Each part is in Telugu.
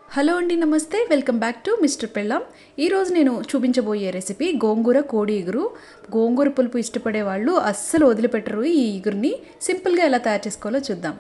హలో అండి నమస్తే వెల్కమ్ బ్యాక్ టు మిస్టర్ పెళ్ళం ఈరోజు నేను చూపించబోయే రెసిపీ గోంగూర కోడి ఇగురు గోంగూర పులుపు ఇష్టపడే వాళ్ళు అస్సలు వదిలిపెట్టరు ఈ ఇగురిని సింపుల్గా ఎలా తయారు చేసుకోవాలో చూద్దాం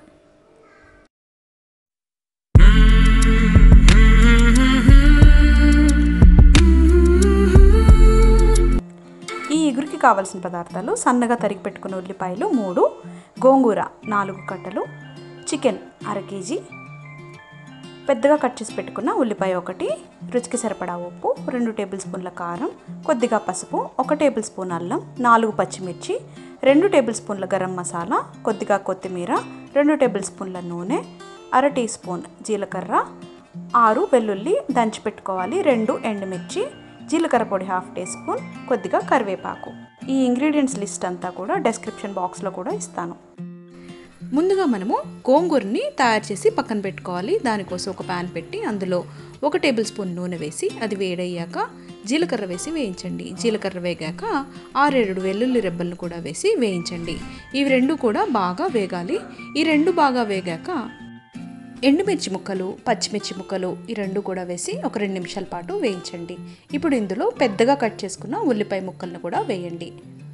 ఈ ఇగురికి కావాల్సిన పదార్థాలు సన్నగా తరిగి పెట్టుకున్న ఉల్లిపాయలు మూడు గోంగూర నాలుగు కట్టలు చికెన్ అర కేజీ పెద్దగా కట్ చేసి పెట్టుకున్న ఉల్లిపాయ ఒకటి రుచికి సరిపడా ఉప్పు రెండు టేబుల్ స్పూన్ల కారం కొద్దిగా పసుపు ఒక టేబుల్ స్పూన్ అల్లం నాలుగు పచ్చిమిర్చి రెండు టేబుల్ స్పూన్ల గరం మసాలా కొద్దిగా కొత్తిమీర రెండు టేబుల్ స్పూన్ల నూనె అర టీ స్పూన్ జీలకర్ర ఆరు వెల్లుల్లి దంచి పెట్టుకోవాలి రెండు ఎండుమిర్చి జీలకర్ర పొడి హాఫ్ టీ స్పూన్ కొద్దిగా కరివేపాకు ఈ ఇంగ్రీడియంట్స్ లిస్ట్ అంతా కూడా డెస్క్రిప్షన్ బాక్స్లో కూడా ఇస్తాను ముందుగా మనము గోంగూరని తయారు చేసి పక్కన పెట్టుకోవాలి దానికోసం ఒక ప్యాన్ పెట్టి అందులో ఒక టేబుల్ స్పూన్ నూనె వేసి అది వేడయ్యాక జీలకర్ర వేసి వేయించండి జీలకర్ర వేగాక ఆరేడు వెల్లుల్లి రెబ్బలను కూడా వేసి వేయించండి ఇవి రెండు కూడా బాగా వేగాలి ఈ రెండు బాగా వేగాక ఎండుమిర్చి ముక్కలు పచ్చిమిర్చి ముక్కలు ఈ రెండు కూడా వేసి ఒక రెండు నిమిషాల పాటు వేయించండి ఇప్పుడు ఇందులో పెద్దగా కట్ చేసుకున్న ఉల్లిపాయ ముక్కలను కూడా వేయండి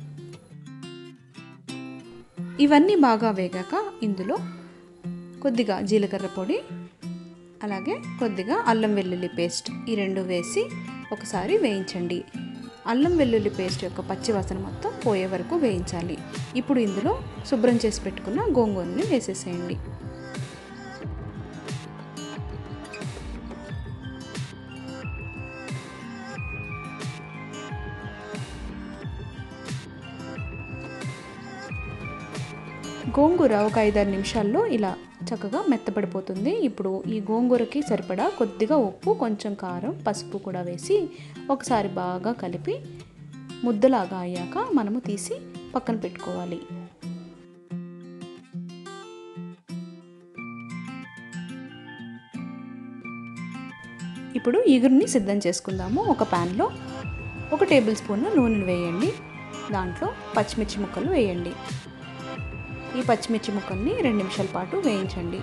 ఇవన్నీ బాగా వేగాక ఇందులో కొద్దిగా జీలకర్ర పొడి అలాగే కొద్దిగా అల్లం వెల్లుల్లి పేస్ట్ ఈ రెండు వేసి ఒకసారి వేయించండి అల్లం వెల్లుల్లి పేస్ట్ యొక్క పచ్చివాసన మొత్తం పోయే వరకు వేయించాలి ఇప్పుడు ఇందులో శుభ్రం చేసి పెట్టుకున్న గోంగూరని వేసేసేయండి గోంగూర ఒక ఐదారు నిమిషాల్లో ఇలా చక్కగా మెత్తపడిపోతుంది ఇప్పుడు ఈ గోంగూరకి సరిపడా కొద్దిగా ఉప్పు కొంచెం కారం పసుపు కూడా వేసి ఒకసారి బాగా కలిపి ముద్దలాగా అయ్యాక మనము తీసి పక్కన పెట్టుకోవాలి ఇప్పుడు ఇగురిని సిద్ధం చేసుకుందాము ఒక ప్యాన్లో ఒక టేబుల్ స్పూన్ నూనె వేయండి దాంట్లో పచ్చిమిర్చి ముక్కలు వేయండి ఈ పచ్చిమిర్చి ముక్కల్ని రెండు నిమిషాల పాటు వేయించండి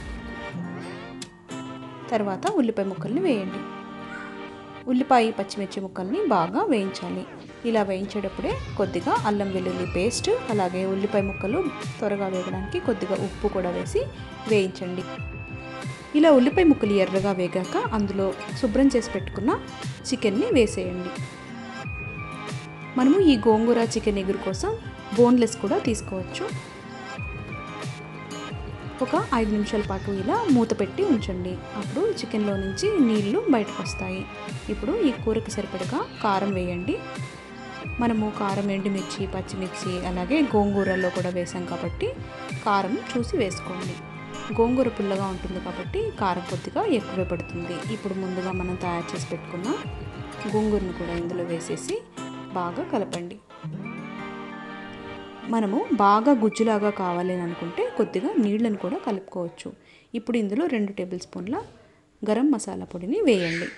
తర్వాత ఉల్లిపాయ ముక్కల్ని వేయండి ఉల్లిపాయ పచ్చిమిర్చి ముక్కల్ని బాగా వేయించాలి ఇలా వేయించేటప్పుడే కొద్దిగా అల్లం వెల్లుల్లి పేస్ట్ అలాగే ఉల్లిపాయ ముక్కలు త్వరగా వేగడానికి కొద్దిగా ఉప్పు కూడా వేసి వేయించండి ఇలా ఉల్లిపాయ ముక్కలు ఎర్రగా వేగాక అందులో శుభ్రం చేసి పెట్టుకున్న చికెన్ని వేసేయండి మనము ఈ గోంగూర చికెన్ ఎగురు కోసం బోన్లెస్ కూడా తీసుకోవచ్చు ఒక ఐదు నిమిషాల పాటు ఇలా మూత పెట్టి ఉంచండి అప్పుడు చికెన్లో నుంచి నీళ్లు బయటకు వస్తాయి ఇప్పుడు ఈ కూరకి సరిపడగా కారం వేయండి మనము కారం ఎండుమిర్చి పచ్చిమిర్చి అలాగే గోంగూరలో కూడా వేసాం కాబట్టి కారం చూసి వేసుకోండి గోంగూర పుల్లగా ఉంటుంది కాబట్టి కారం కొద్దిగా ఎక్కువే పడుతుంది ఇప్పుడు ముందుగా మనం తయారు చేసి పెట్టుకున్న గోంగూరను కూడా ఇందులో వేసేసి బాగా కలపండి మనము బాగా గుజ్జులాగా కావాలి అని అనుకుంటే కొద్దిగా నీళ్ళను కూడా కలుపుకోవచ్చు ఇప్పుడు ఇందులో రెండు టేబుల్ స్పూన్ల గరం మసాలా పొడిని వేయండి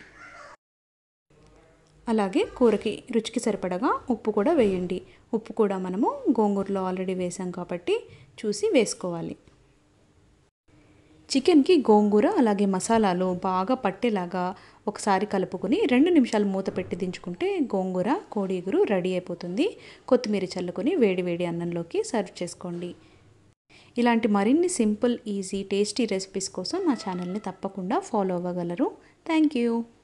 అలాగే కూరకి రుచికి సరిపడగా ఉప్పు కూడా వేయండి ఉప్పు కూడా మనము గోంగూరలో ఆల్రెడీ వేసాం కాబట్టి చూసి వేసుకోవాలి చికెన్కి గోంగూర అలాగే మసాలాలు బాగా పట్టేలాగా ఒకసారి కలుపుకొని రెండు నిమిషాలు మూత పెట్టి దించుకుంటే గోంగూర కోడి ఎగురు రెడీ అయిపోతుంది కొత్తిమీర చల్లుకొని వేడి వేడి అన్నంలోకి సర్వ్ చేసుకోండి ఇలాంటి మరిన్ని సింపుల్ ఈజీ టేస్టీ రెసిపీస్ కోసం నా ఛానల్ని తప్పకుండా ఫాలో అవ్వగలరు థ్యాంక్ యూ